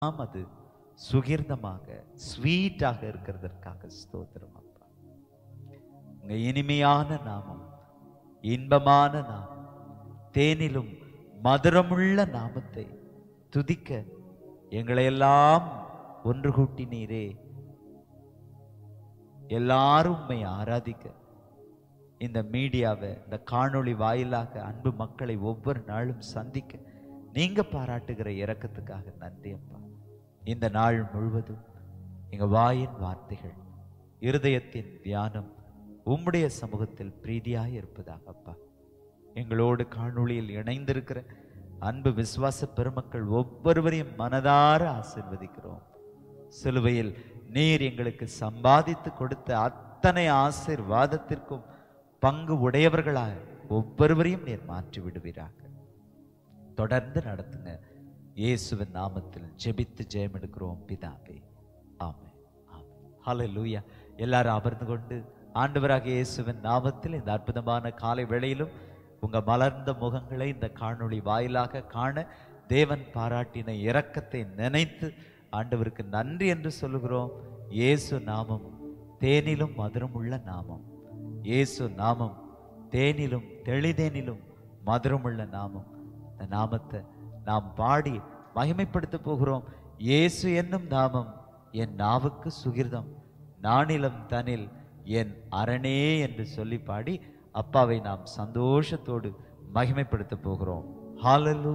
நாம் அது சுகிர்தமாக ஸ்வீட்டாக இருக்கிறதற்காக ஸ்தோத்திரம் அப்பா உங்க இனிமையான நாமம் இன்பமான நாமம் தேனிலும் மதுரமுள்ள நாமத்தை துதிக்க எங்களை எல்லாம் ஒன்று கூட்டினீரே எல்லாரும் உம்மை ஆராதிக்க இந்த மீடியாவை இந்த காணொளி வாயிலாக அன்பு மக்களை ஒவ்வொரு நாளும் சந்திக்க நீங்க பாராட்டுகிற இரக்கத்துக்காக நன்றி அப்பா இந்த நாள் முழுவதும் எங்க வாயின் வார்த்தைகள் இருதயத்தின் தியானம் உம்முடைய சமூகத்தில் பிரீதியாய் இருப்பதாக அப்பா எங்களோடு காணொளியில் இணைந்திருக்கிற அன்பு விசுவாச பெருமக்கள் ஒவ்வொருவரையும் மனதார ஆசிர்வதிக்கிறோம் சிலுவையில் நீர் எங்களுக்கு சம்பாதித்து கொடுத்த அத்தனை ஆசீர்வாதத்திற்கும் பங்கு உடையவர்களாக ஒவ்வொருவரையும் நீர் மாற்றி விடுவீராக தொடர்ந்து நடத்துங்க இயேசுவின் நாமத்தில் ஜெபித்து ஜெயம் எடுக்கிறோம் பிதாவே ஆமென் ஆமென் ஹalleluya எல்லாரும் அமர்ந்து கொண்டு ஆண்டவராக இயேசுவின் நாமத்தில் இந்த அற்புதமான காலை வேளையிலும் உங்க மலர்ந்த முகங்களை இந்த காணொளி வாயிலாக காண தேவன் பாராட்டின இரக்கத்தை நினைத்து ஆண்டவருக்கு நன்றி என்று சொல்லுகிறோம் இயேசு நாமம் தேனிலும் மதுரமுள்ள நாமம் இயேசு நாமம் தேனிலும் தெளிதேனிலும் மதுரமுள்ள நாமம் இந்த நாமத்தை நாம் பாடி மகிமைப்படுத்த போகிறோம் இயேசு என்னும் நாமம் என் நாவுக்கு சுகிர்தம் நானிலம் தனில் என் அரணே என்று சொல்லி பாடி அப்பாவை நாம் சந்தோஷத்தோடு மகிமைப்படுத்த போகிறோம் ஹalleluya